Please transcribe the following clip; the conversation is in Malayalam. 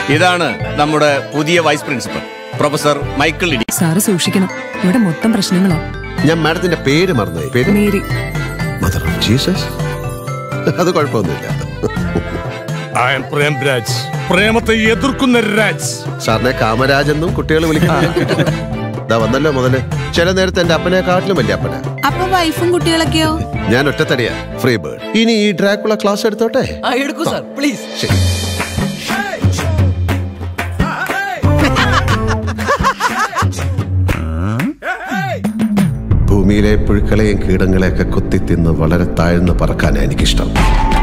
ഇതാണ് നമ്മുടെ പുതിയ വൈസ് പ്രിൻസിപ്പൽ പ്രൊഫസർ മൈക്കിൾ ഇടി സാറ് സൂക്ഷിക്കണം ഇവിടെ മൊത്തം പ്രശ്നങ്ങളാ ഞാൻ മാഡത്തിന്റെ പേര് മറന്നുപോയി പേര് മേരി മദർ ഓഫ് ജീസസ് അത് കുഴപ്പമൊന്നുമില്ല ഐ എം പ്രേംരാജ് പ്രേമത്തെ എതിർക്കുന്ന രാജ് സാറിനെ കാമരാജ് എന്നും കുട്ടികൾ വിളിക്കുന്നു ഇതാ വന്നല്ലോ മുതല് ചില നേരത്തെ എന്റെ അപ്പനെ കാട്ടിലും വലിയ അപ്പന അപ്പൊ വൈഫും കുട്ടികളൊക്കെയോ ഞാൻ ഒറ്റത്തടിയാ ഫ്രീ ബേർഡ് ഇനി ഈ ഡ്രാക്കുള ക്ലാസ് എടുത്തോട്ടെ ആ എടുക്കൂ സാർ പ്ലീസ് ശരി ഭൂമിയിലെ പുഴുക്കളെയും കീടങ്ങളെയൊക്കെ കൊത്തി തിന്ന് വളരെ താഴ്ന്ന് പറക്കാനാണ് എനിക്കിഷ്ടം